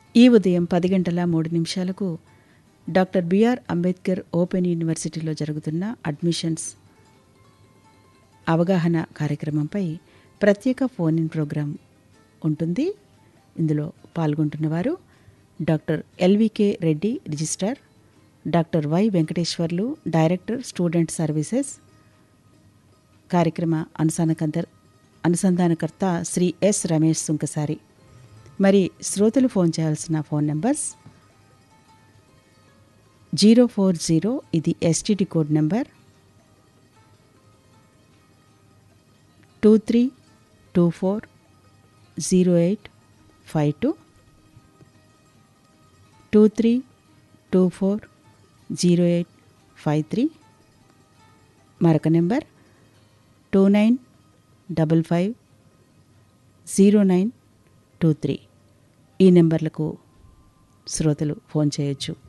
ఈ ఉదయం పది గంటల మూడు నిమిషాలకు డాక్టర్ బిఆర్ అంబేద్కర్ ఓపెన్ యూనివర్సిటీలో జరుగుతున్న అడ్మిషన్స్ అవగాహన కార్యక్రమంపై ప్రత్యేక ఫోన్ ఇన్ ప్రోగ్రాం ఉంటుంది ఇందులో పాల్గొంటున్నవారు doctor L V K Reddy registrar doctor Y Venkateswarlu director student services కార్యక్రమ అనుసంధానకర్త అనుసంధానకర్త శ్రీ ఎస్ రమేష్ సుంకసారి మరి శ్రోతలు ఫోన్ చేయాల్సిన phone numbers zero four zero ఇది STD code number two three two four zero eight five two two three two four zero eight five three మరొక number two nine double five zero nine two three ఈ నెంబర్లకు శ్రోతలు phone చేయొచ్చు